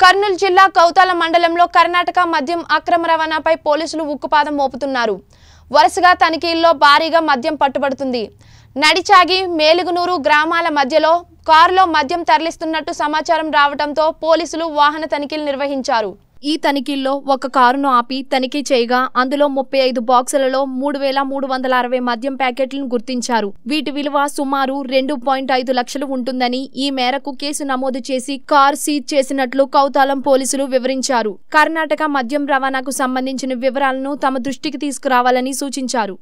కర్నూలు జిల్లా కౌతాల మండలంలో కర్ణాటక మద్యం అక్రమ రవాణాపై పోలీసులు ఉక్కుపాదం మోపుతున్నారు వరుసగా తనిఖీల్లో భారీగా మద్యం పట్టుబడుతుంది నడిచాగి మేలుగునూరు గ్రామాల మధ్యలో కారులో మద్యం తరలిస్తున్నట్టు సమాచారం రావడంతో పోలీసులు వాహన తనిఖీలు నిర్వహించారు ఈ తనిఖీల్లో ఒక కారును ఆపి తనిఖీ చేయగా అందులో ముప్పై ఐదు బాక్సులలో మూడు వేల మూడు వందల అరవై మద్యం ప్యాకెట్లను గుర్తించారు వీటి విలువ సుమారు రెండు పాయింట్ ఐదు లక్షలు ఉంటుందని ఈ మేరకు కేసు నమోదు చేసి కార్ సీజ్ చేసినట్లు కౌతాలం పోలీసులు వివరించారు కర్ణాటక మద్యం రవాణాకు సంబంధించిన వివరాలను తమ దృష్టికి తీసుకురావాలని సూచించారు